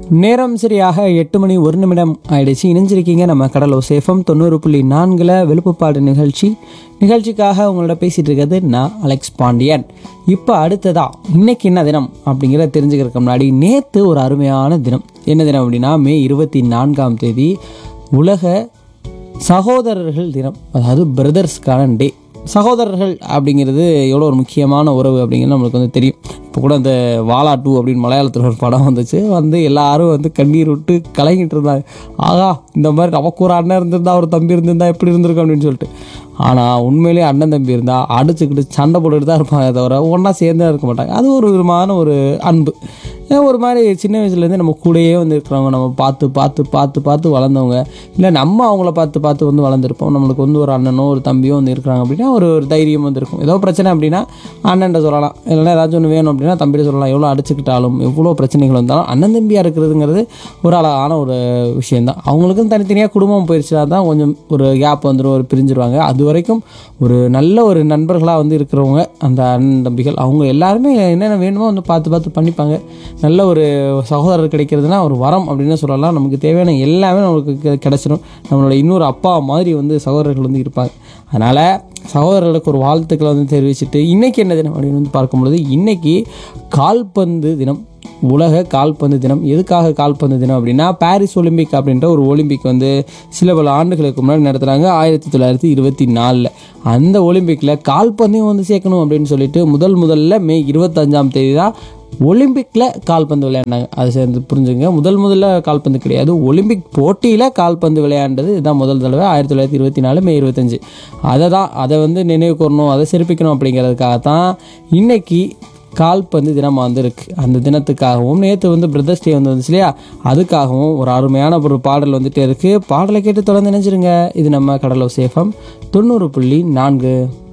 நேரம் சரியாக எட்டு மணி ஒரு நிமிடம் ஆயிடுச்சு இணைஞ்சிருக்கீங்க நம்ம கடலோ சேஃபம் தொண்ணூறு புள்ளி நான்கில் வெளுப்புப்பாடு நிகழ்ச்சி நிகழ்ச்சிக்காக உங்களோட பேசிகிட்டு இருக்கிறது நான் அலெக்ஸ் பாண்டியன் இப்போ அடுத்ததா இன்னைக்கு என்ன தினம் அப்படிங்கிறத தெரிஞ்சுக்கிறதுக்கு முன்னாடி நேற்று ஒரு அருமையான தினம் என்ன தினம் அப்படின்னா மே இருபத்தி நான்காம் தேதி உலக சகோதரர்கள் தினம் அதாவது பிரதர்ஸ்க்கான டே சகோதரர்கள் அப்படிங்கிறது எவ்வளோ ஒரு முக்கியமான உறவு அப்படிங்கிறது நம்மளுக்கு வந்து தெரியும் இப்போ கூட அந்த வாலா டூ அப்படின்னு மலையாளத்தில் ஒரு படம் வந்துச்சு வந்து எல்லாரும் வந்து கண்ணீர் விட்டு கலங்கிட்டு இருந்தாங்க ஆகா இந்த மாதிரி நமக்கு ஒரு அண்ணன் இருந்திருந்தா ஒரு தம்பி இருந்திருந்தா எப்படி இருந்திருக்கும் அப்படின்னு சொல்லிட்டு ஆனால் உண்மையிலேயே அண்ணன் தம்பி இருந்தால் அடிச்சுக்கிட்டு சண்டை போட்டுட்டு தான் இருப்பாங்க தவிர ஒன்றா சேர்ந்தே இருக்க மாட்டாங்க அது ஒரு விதமான ஒரு அன்பு ஏன் ஒரு மாதிரி சின்ன வயசுலேருந்து நம்ம கூடயே வந்து இருக்கிறவங்க நம்ம பார்த்து பார்த்து பார்த்து பார்த்து வளர்ந்தவங்க இல்லை நம்ம அவங்கள பார்த்து பார்த்து வந்து வளர்ந்துருப்போம் நம்மளுக்கு வந்து ஒரு அண்ணனோ ஒரு தம்பியோ வந்து இருக்கிறாங்க அப்படின்னா ஒரு ஒரு தைரியம் வந்து இருக்கும் ஏதோ பிரச்சனை அப்படின்னா அண்ணன்ட்ட சொல்லலாம் இல்லைன்னா ஏதாச்சும் ஒன்று வேணும் அப்படின்னா தம்பிகிட்ட சொல்லலாம் எவ்வளோ அடிச்சுக்கிட்டாலும் எவ்வளோ பிரச்சனைகள் வந்தாலும் அண்ணன் தம்பியாக இருக்கிறதுங்கிறது ஒரு அழகான ஒரு விஷயந்தான் அவங்களுக்கும் தனித்தனியாக குடும்பம் போயிடுச்சுனா தான் கொஞ்சம் ஒரு கேப் வந்துடும் ஒரு பிரிஞ்சிருவாங்க அது வரைக்கும் ஒரு நல்ல ஒரு நண்பர்களாக வந்து இருக்கிறவங்க அந்த அண்ணன் தம்பிகள் அவங்க எல்லாருமே என்னென்ன வேணுமோ வந்து பார்த்து பார்த்து பண்ணிப்பாங்க நல்ல ஒரு சகோதரர் கிடைக்கிறதுனா ஒரு வரம் அப்படின்னு சொல்லலாம் நமக்கு தேவையான எல்லாமே நமக்கு கி- கிடைச்சிடும் நம்மளோட இன்னொரு அப்பா மாதிரி வந்து சகோதரர்கள் வந்து இருப்பாங்க அதனால் சகோதரர்களுக்கு ஒரு வாழ்த்துக்களை வந்து தெரிவிச்சுட்டு இன்றைக்கி என்ன தினம் அப்படின்னு வந்து பார்க்கும்பொழுது இன்றைக்கி கால்பந்து தினம் உலக கால்பந்து தினம் எதுக்காக கால்பந்து தினம் அப்படின்னா பாரிஸ் ஒலிம்பிக் அப்படின்ற ஒரு ஒலிம்பிக் வந்து சில பல ஆண்டுகளுக்கு முன்னாடி நடத்துகிறாங்க ஆயிரத்தி தொள்ளாயிரத்தி இருபத்தி நாலில் அந்த ஒலிம்பிக்கில் கால்பந்தையும் வந்து சேர்க்கணும் அப்படின்னு சொல்லிட்டு முதல் முதல்ல மே இருபத்தஞ்சாம் தேதி தான் ஒலிம்பிக்கில் கால்பந்து விளையாடினாங்க அதை சேர்ந்து புரிஞ்சுங்க முதல் முதல்ல கால்பந்து கிடையாது ஒலிம்பிக் போட்டியில் கால்பந்து விளையாண்டது இதுதான் முதல் தடவை ஆயிரத்தி தொள்ளாயிரத்தி இருபத்தி நாலு மே இருபத்தஞ்சு அதை தான் அதை வந்து நினைவு கூறணும் அதை சிறப்பிக்கணும் அப்படிங்கிறதுக்காக தான் இன்னைக்கு கால்பந்து தினம் வந்திருக்கு அந்த தினத்துக்காகவும் நேற்று வந்து பிரதர்ஸ் டே வந்து வந்துச்சு இல்லையா அதுக்காகவும் ஒரு அருமையான ஒரு பாடல் வந்துட்டே இருக்குது பாடலை கேட்டு தொடர்ந்து நினைச்சிருங்க இது நம்ம கடலோ சேஃபம் தொண்ணூறு புள்ளி நான்கு